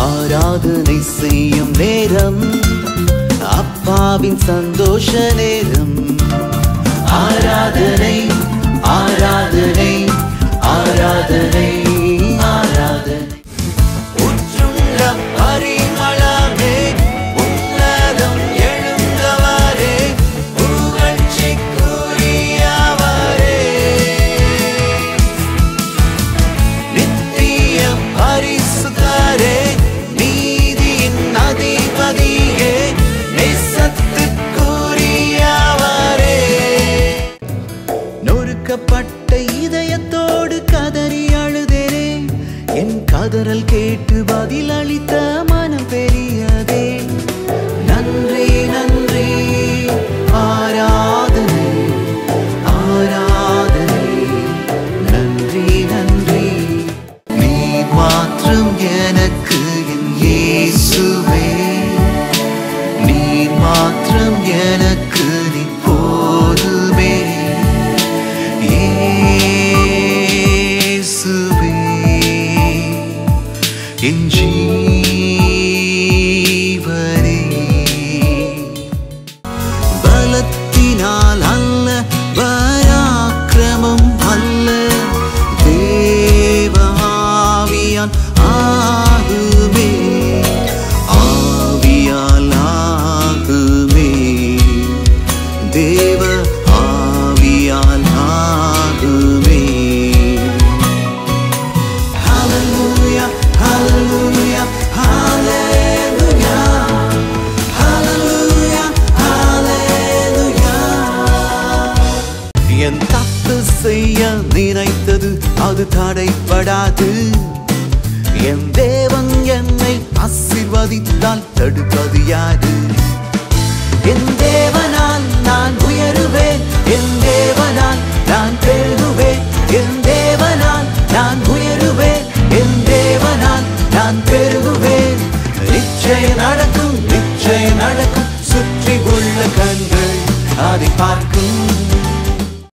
ஆராதனை செய்யும் நேரம் அப்பாவின் சந்தோஷ நேரம் ஆராதனை ஆராதனை ஆராதனை ஆராதனை உற்றுள்ள பரிமளமே உன்னதம் எழுந்தவரே புகழ்ச்சிக்குரியவரே நித்திய பரிசுத்தரே நீதியின் அதிபதியே நேசத்துக்குரியவரே நொறுக்கப்பட்ட இதயத்தோடு கதறி அழுதேனே என் கதறல் கேட்டு பதில் அளித்த மனம் பெரியதே நன்றி நன்றி ஆராதனை ஆராதனை நன்றி நன்றி நீ மாற்றம் எனக்கு என் இயேசுவே நீ மாற்றம் எனக்கு நீ போதுமே இயேசுவே என் ஜீவனே பலத்தினால் அல்ல பராக்கிரமம் அல்ல தேவாவியால் ஆகுமே ஆவியால் ஆகுமே தேவ ஆவியால் ஆகுமே Hallelujah, hallelujah, hallelujah. Hallelujah, hallelujah. என் தப்பு செய்ய நினைத்தது அது தடைப்படாது என் தேவன் என்னை ஆசீர்வதித்தால் தடுப்பது யாது என் தேவனால் நான் உயருவேன் என் தேவனால் நான் பெருகுவேன் என் தேவனால் நான் உயருவேன் என் தேவனால் நான் பெருகுவேன் நிச்சயம் நடக்கும் நிச்சயம் நடக்கும்